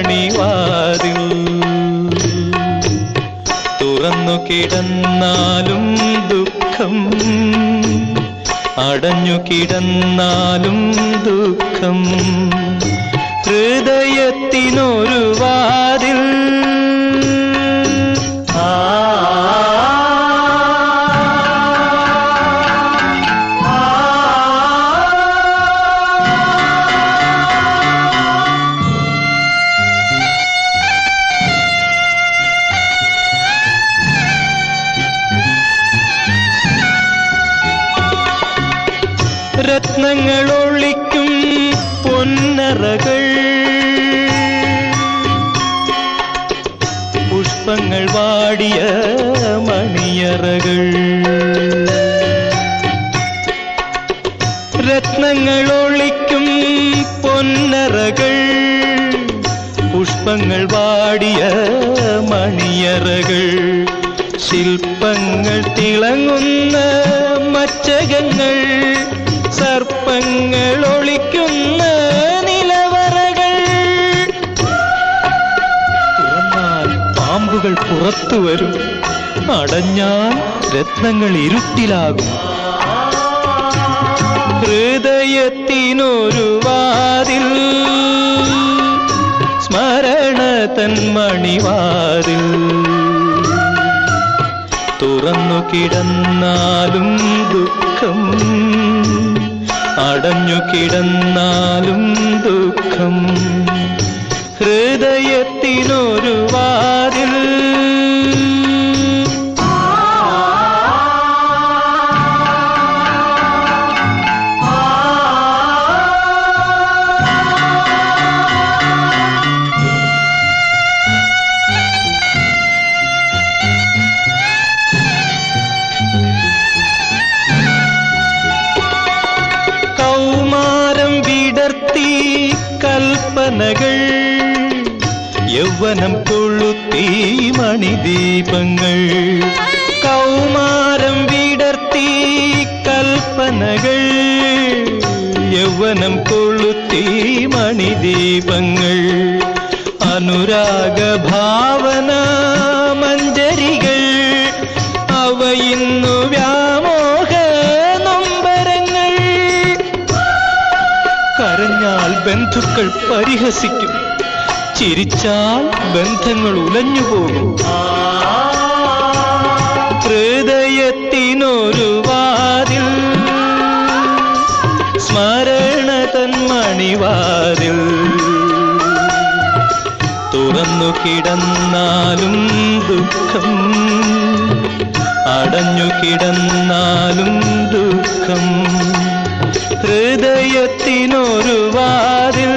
മണിവാതിൽ തുറന്നു കിടന്നാലും ദുഃഖം അടഞ്ഞു കിടന്നാലും ദുഃഖം ഹൃദയത്തിനൊരു വാതിൽ ആ രത്നങ്ങൾ ഒളിക്കും പൊന്നറകൾ പുഷ്പങ്ങൾ വാടിയ മണിയറകൾ രത്നങ്ങൾ ഒളിക്കും പൊന്നറകൾ പുഷ്പങ്ങൾ വാടിയ മണിയറകൾ ശില്പങ്ങൾ തിളങ്ങുന്ന മച്ചകങ്ങൾ സർപ്പങ്ങൾ ഒളിക്കുന്ന നിലവറകൾ തുറന്നാൽ പാമ്പുകൾ പുറത്തു വരും അടഞ്ഞാൽ രത്നങ്ങൾ ഇരുട്ടിലാകും ഹൃദയത്തിനൊരു വാതിൽ സ്മരണ തൻ മണിവാതിൽ തുറന്നു കിടന്നാലും ദുഃഖം അടഞ്ഞു കിടന്നാലും ദുഃഖം ഹൃദയത്തിനൊരു വാതിൽ കൗമാരം വിടർത്തി കൽപ്പനകൾ യൗവനം കൊളുത്തി മണിദീപങ്ങൾ കൗമാരം വിടർത്തി കൽപ്പനകൾ യൗവനം കൊളുത്തി മണിദീപങ്ങൾ അനുരാഗ ഭാവന മഞ്ജരികൾ അവ ഇന്നു വ്യാമോഹ നൊമ്പരങ്ങൾ കരഞ്ഞാൽ ബന്ധുക്കൾ പരിഹസിക്കും ചിരിച്ചാൽ ബന്ധങ്ങൾ ഉലഞ്ഞു പോകും ഹൃദയത്തിനൊരു വാതിൽ സ്മരണ തൻ മണിവാതിൽ തുറന്നു കിടന്നാലും ദുഃഖം അടഞ്ഞു കിടന്നാലും ദുഃഖം ഹൃദയത്തിനൊരു വാതിൽ